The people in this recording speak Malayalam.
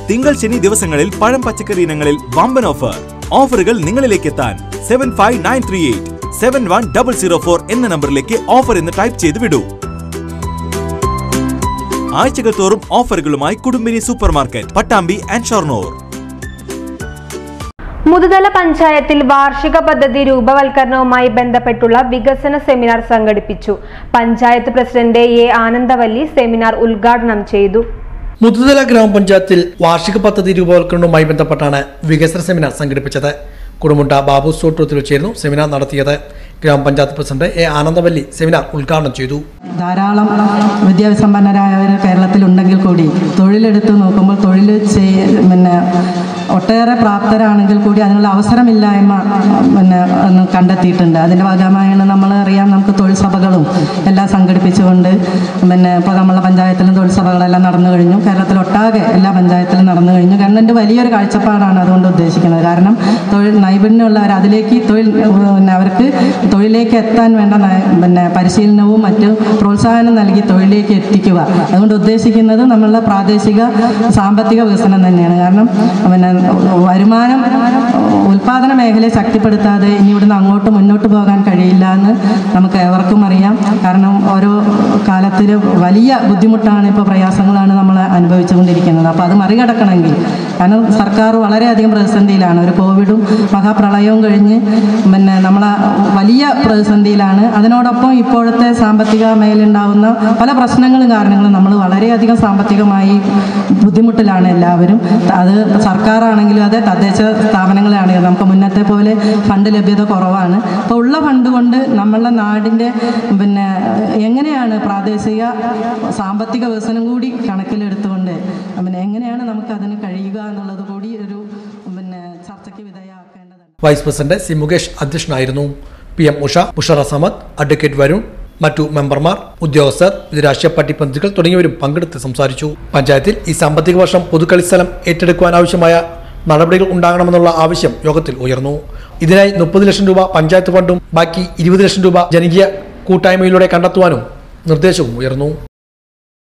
തിങ്കൾ ശനി ദിവസങ്ങളിൽ പഴം പച്ചക്കറി ഇനങ്ങളിൽ വമ്പൻ ഓഫർ ഓഫറുകൾ നിങ്ങളിലേക്ക് എത്താൻ seven five nine three eight seven one double zero four എന്ന നമ്പറിലേക്ക് ഓഫർ എന്ന് ടൈപ്പ് ചെയ്ത് വിടൂ ആഴ്ചകൾ തോറും ഓഫറുകളുമായി Kudumbini supermarket Pattambi and Shoranur Muthuthala പഞ്ചായത്തിൽ വാർഷിക പദ്ധതി രൂപവൽക്കരണവുമായി ബന്ധപ്പെട്ടുള്ള വികസന സെമിനാർ സംഘടിപ്പിച്ചു panchayat president A Anandavalli seminar ഉദ്ഘാടനം ചെയ്തു മുതുതല ഗ്രാമപഞ്ചായത്തിൽ വാർഷിക പദ്ധതി രൂപവൽക്കരണവുമായി ബന്ധപ്പെട്ടാണ് വികസന സെമിനാർ സംഘടിപ്പിച്ചത് കുടുമുണ്ട ബാബു സോട്ടൂത്തിൽ വെച്ചായിരുന്നു സെമിനാർ നടത്തിയത് ഗ്രാമപഞ്ചായത്ത് പ്രസിഡന്റ് എ ആനന്ദവല്ലി സെമിനാർ ഉദ്ഘാടനം ചെയ്തു ധാരാളം വിദ്യാസമ്പന്നരായവർ കേരളത്തിലുണ്ടെങ്കിൽ കൂടി തൊഴിലെടുത്ത് നോക്കുമ്പോൾ തൊഴിൽ ചെയ്യ പിന്നെ ഒട്ടേറെ പ്രാപ്തരാണെങ്കിൽ കൂടി അതിനുള്ള അവസരമില്ലായ്മ പിന്നെ ഒന്ന് കണ്ടെത്തിയിട്ടുണ്ട് അതിൻ്റെ ഭാഗമായാണ് നമ്മൾ അറിയാം നമുക്ക് തൊഴിൽ സഭകളും എല്ലാം സംഘടിപ്പിച്ചുകൊണ്ട് പിന്നെ ഇപ്പോൾ നമ്മളെ പഞ്ചായത്തിലും തൊഴിൽ സഭകളെല്ലാം നടന്നു കഴിഞ്ഞു കേരളത്തിലൊട്ടാകെ എല്ലാ പഞ്ചായത്തിലും നടന്നു കഴിഞ്ഞു ഗവൺമെൻറ് വലിയൊരു കാഴ്ചപ്പാടാണ് അതുകൊണ്ട് ഉദ്ദേശിക്കുന്നത് കാരണം തൊഴിൽ നൈപുണ്യമുള്ളവർ അതിലേക്ക് തൊഴിൽ പിന്നെ അവർക്ക് തൊഴിലേക്ക് എത്താൻ വേണ്ട നയ- പിന്നെ പരിശീലനവും മറ്റ് പ്രോത്സാഹനം നൽകി തൊഴിലേക്ക് എത്തിക്കുക അതുകൊണ്ട് ഉദ്ദേശിക്കുന്നത് നമ്മളുടെ പ്രാദേശിക സാമ്പത്തിക വികസനം തന്നെയാണ് കാരണം പിന്നെ വരുമാനം ഉൽപാദന മേഖലയെ ശക്തിപ്പെടുത്താതെ ഇനി ഇവിടുന്ന് അങ്ങോട്ട് മുന്നോട്ട് പോകാൻ കഴിയില്ല എന്ന് നമുക്ക് ഏവർക്കും അറിയാം കാരണം ഓരോ കാലത്തിൽ വലിയ ബുദ്ധിമുട്ടാണ് ഇപ്പോൾ പ്രയാസങ്ങളാണ് നമ്മൾ അനുഭവിച്ചുകൊണ്ടിരിക്കുന്നത് അപ്പോൾ അത് മറികടക്കണമെങ്കിൽ കാരണം സർക്കാർ വളരെയധികം പ്രതിസന്ധിയിലാണ് ഒരു കോവിഡും മഹാപ്രളയവും കഴിഞ്ഞ് പിന്നെ നമ്മളെ വലിയ പ്രതിസന്ധിയിലാണ് അതിനോടൊപ്പം ഇപ്പോഴത്തെ സാമ്പത്തിക മേഖലയുണ്ടാവുന്ന പല പ്രശ്നങ്ങളും കാരണങ്ങളും നമ്മൾ വളരെയധികം സാമ്പത്തികമായി ബുദ്ധിമുട്ടിലാണ് എല്ലാവരും അത് സർക്കാരാണെങ്കിലും അതെ തദ്ദേശ സ്ഥാപനങ്ങളാണെങ്കിലും നമുക്ക് മുന്നത്തെ പോലെ ഫണ്ട് ലഭ്യത കുറവാണ് അപ്പോൾ ഉള്ള ഫണ്ട് കൊണ്ട് നമ്മളുടെ നാടിൻ്റെ പിന്നെ എങ്ങനെയാണ് പ്രാദേശിക സാമ്പത്തിക വികസനം കൂടി കണക്കിലെടുത്തുകൊണ്ട് പിന്നെ എങ്ങനെയാണ് നമുക്ക് അതിന് കഴിയുക എന്നുള്ളത് കൂടി ഒരു പിന്നെ ചർച്ചയ്ക്ക് വിധേയമാക്കേണ്ടതുണ്ട് വൈസ് പ്രസിഡന്റ് സി മുകേഷ് അധ്യക്ഷനായിരുന്നു P M Usha Mushara Samad advocate Varun മറ്റു മെമ്പർമാർ ഉദ്യോഗസ്ഥർ വിവിധ രാഷ്ട്രീയ പാർട്ടി പ്രതിനിധികൾ തുടങ്ങിയവരും പങ്കെടുത്ത് സംസാരിച്ചു പഞ്ചായത്തിൽ ഈ സാമ്പത്തിക വർഷം പൊതുക്കളിസ്ഥലം ഏറ്റെടുക്കുവാൻ ആവശ്യമായ നടപടികൾ ഉണ്ടാകണമെന്നുള്ള ആവശ്യം യോഗത്തിൽ ഉയർന്നു ഇതിനായി മുപ്പത് ലക്ഷം രൂപ പഞ്ചായത്ത് ഫണ്ടും ബാക്കി ഇരുപത് ലക്ഷം രൂപ ജനകീയ കൂട്ടായ്മയിലൂടെ കണ്ടെത്തുവാനും നിർദ്ദേശവും ഉയർന്നു